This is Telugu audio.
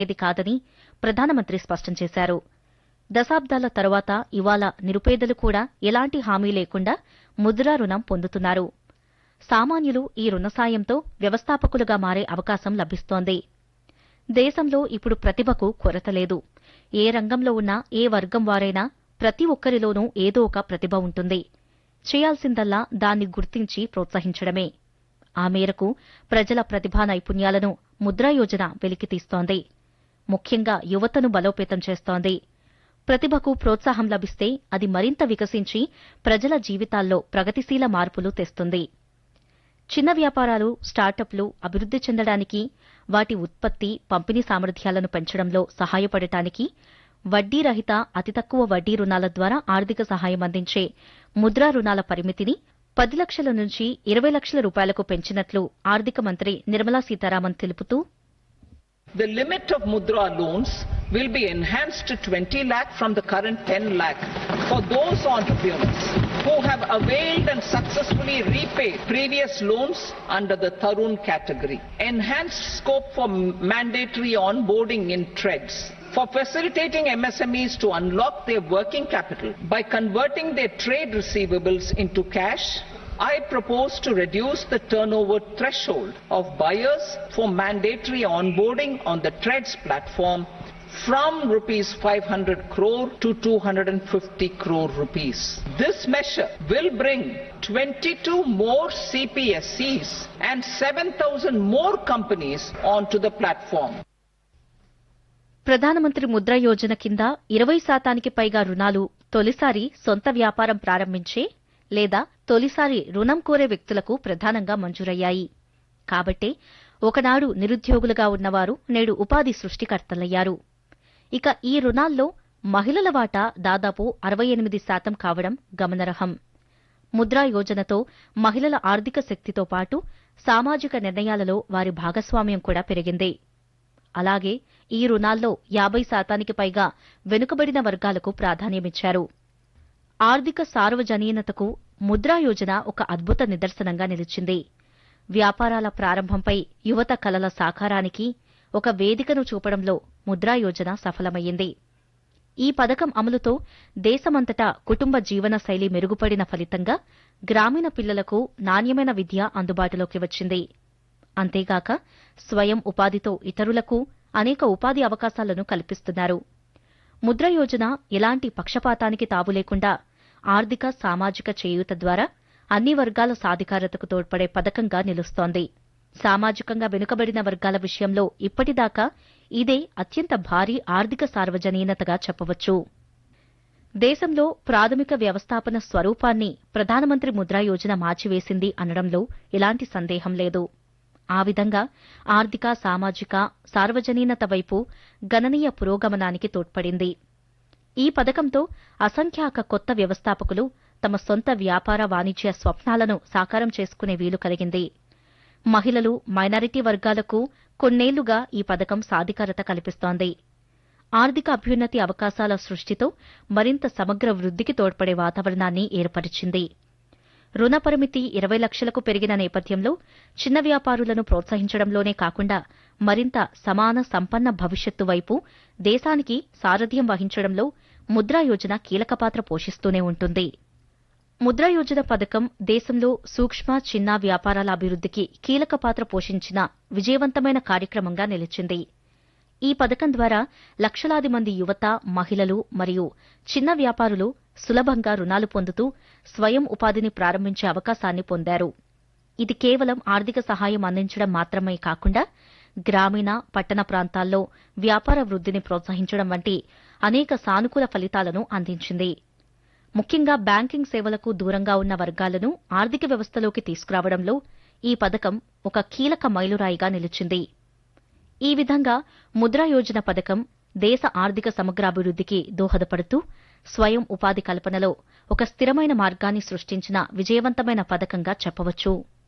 ఇది కాదని ప్రధానమంత్రి స్పష్టం చేశారు దశాబ్దాల తరువాత ఇవాళ నిరుపేదలు కూడా ఎలాంటి హామీ లేకుండా ముద్రా రుణం పొందుతున్నారు సామాన్యులు ఈ రుణ సాయంతో వ్యవస్థాపకులుగా మారే అవకాశం లభిస్తోంది దేశంలో ఇప్పుడు ప్రతిభకు కొరత లేదు ఏ రంగంలో ఉన్నా ఏ వర్గం వారైనా ప్రతి ఒక్కరిలోనూ ఏదో ఒక ప్రతిభ ఉంటుంది చేయాల్సిందల్లా దాన్ని గుర్తించి ప్రోత్సహించడమే ఆ మేరకు ప్రజల ప్రతిభా నైపుణ్యాలను ముద్రా యోజన వెలికితీస్తోంది ముఖ్యంగా యువతను బలోపేతం చేస్తోంది ప్రతిభకు ప్రోత్సాహం లభిస్తే అది మరింత వికసించి ప్రజల జీవితాల్లో ప్రగతిశీల మార్పులు తెస్తుంది చిన్న వ్యాపారాలు స్టార్టప్లు అభివృద్ధి చెందడానికి వాటి ఉత్పత్తి పంపిణీ సామర్థ్యాలను పెంచడంలో సహాయపడటానికి వడ్డీ రహిత అతి తక్కువ వడ్డీ రుణాల ద్వారా ఆర్థిక సహాయం అందించే ముద్రా రుణాల పరిమితిని పది లక్షల నుంచి ఇరవై లక్షల రూపాయలకు పెంచినట్లు ఆర్థిక మంత్రి నిర్మలా సీతారామన్ తెలుపుతూ The limit of Mudra loans will be enhanced to 20 lakh from the current 10 lakh for those entrepreneurs who have availed and successfully repaid previous loans under the Tarun category. Enhanced scope for mandatory onboarding in TREDS. For facilitating MSMEs to unlock their working capital by converting their trade receivables into cash I propose to reduce the turnover threshold of buyers for mandatory onboarding on the TREDS platform from rupees 500 crore to 250 crore rupees. This measure will bring 22 more CPSCs and 7,000 more companies onto the platform. ప్రధానమంత్రి ముద్ర యోజన కింద ఇరవై శాతానికి పైగా రుణాలు తొలిసారి సొంత వ్యాపారం ప్రారంభించే లేదా తొలిసారి రుణం కోరే వ్యక్తులకు ప్రధానంగా మంజూరయ్యాయి కాబట్టే ఒకనాడు నిరుద్యోగులుగా ఉన్నవారు నేడు ఉపాధి సృష్టికర్తలయ్యారు ఇక ఈ రుణాల్లో మహిళల వాటా దాదాపు అరవై ఎనిమిది శాతం కావడం గమనార్హం ముద్రా యోజనతో మహిళల ఆర్థిక శక్తితో పాటు సామాజిక నిర్ణయాలలో వారి భాగస్వామ్యం కూడా పెరిగింది అలాగే ఈ రుణాల్లో యాభై శాతానికి పైగా వెనుకబడిన వర్గాలకు ప్రాధాన్యమిచ్చారు ఆర్థిక సార్వజనీనతకు ముద్రా యోజన ఒక అద్భుత నిదర్శనంగా నిలిచింది వ్యాపారాల ప్రారంభంపై యువత కలల సాకారానికి ఒక వేదికను చూపడంలో ముద్రా యోజన సఫలమయ్యింది ఈ పథకం అమలుతో దేశమంతటా కుటుంబ జీవన శైలి మెరుగుపడిన ఫలితంగా గ్రామీణ పిల్లలకు నాణ్యమైన విద్య అందుబాటులోకి వచ్చింది అంతేగాక స్వయం ఉపాధితో ఇతరులకు అనేక ఉపాధి అవకాశాలను కల్పిస్తున్నారు ముద్ర యోజన ఎలాంటి పక్షపాతానికి తావు లేకుండా ఆర్థిక సామాజిక చేయూత ద్వారా అన్ని వర్గాల సాధికారతకు తోడ్పడే పథకంగా నిలుస్తోంది సామాజికంగా వెనుకబడిన వర్గాల విషయంలో ఇప్పటిదాకా ఇదే అత్యంత భారీ ఆర్థిక సార్వజనీనతగా చెప్పవచ్చు దేశంలో ప్రాథమిక వ్యవస్థాపన స్వరూపాన్ని ప్రధానమంత్రి ముద్రా యోజన మార్చివేసింది అనడంలో ఎలాంటి సందేహం లేదు ఆ విధంగా ఆర్థిక సామాజిక సార్వజనీనత వైపు గణనీయ పురోగమనానికి తోడ్పడింది ఈ పథకంతో అసంఖ్యాక కొత్త వ్యవస్థాపకులు తమ సొంత వ్యాపార వాణిజ్య స్వప్నాలను సాకారం చేసుకునే వీలు కలిగింది మహిళలు మైనారిటీ వర్గాలకు కొన్నేళ్లుగా ఈ పథకం సాధికారత కల్పిస్తోంది ఆర్థిక అభ్యున్నతి అవకాశాల సృష్టితో మరింత సమగ్ర వృద్ధికి తోడ్పడే వాతావరణాన్ని ఏర్పరిచింది రుణ పరిమితి ఇరవై లక్షలకు పెరిగిన నేపథ్యంలో చిన్న వ్యాపారులను ప్రోత్సహించడంలోనే కాకుండా మరింత సమాన సంపన్న భవిష్యత్తు వైపు దేశానికి సారథ్యం వహించడంలో ముద్రా యోజన కీలక పాత్ర పోషిస్తూనే ఉంటుంది ముద్రా యోజన పథకం దేశంలో సూక్ష్మ చిన్న వ్యాపారాల అభివృద్ధికి కీలక పాత్ర పోషించిన విజయవంతమైన కార్యక్రమంగా నిలిచింది ఈ పథకం ద్వారా లక్షలాది మంది యువత మహిళలు మరియు చిన్న వ్యాపారులు సులభంగా రుణాలు పొందుతూ స్వయం ఉపాధిని ప్రారంభించే అవకాశాన్ని పొందారు ఇది కేవలం ఆర్థిక సహాయం అందించడం మాత్రమే కాకుండా గ్రామీణ పట్టణ ప్రాంతాల్లో వ్యాపార వృద్ధిని ప్రోత్సహించడం వంటి అనేక సానుకూల ఫలితాలను అందించింది ముఖ్యంగా బ్యాంకింగ్ సేవలకు దూరంగా ఉన్న వర్గాలను ఆర్థిక వ్యవస్థలోకి తీసుకురావడంలో ఈ పథకం ఒక కీలక మైలురాయిగా నిలిచింది ఈ విధంగా ముద్రా యోజన పథకం దేశ ఆర్థిక సమగ్రాభివృద్ధికి దోహదపడుతూ స్వయం ఉపాధి కల్పనలో ఒక స్థిరమైన మార్గాన్ని సృష్టించిన విజయవంతమైన పథకంగా చెప్పవచ్చు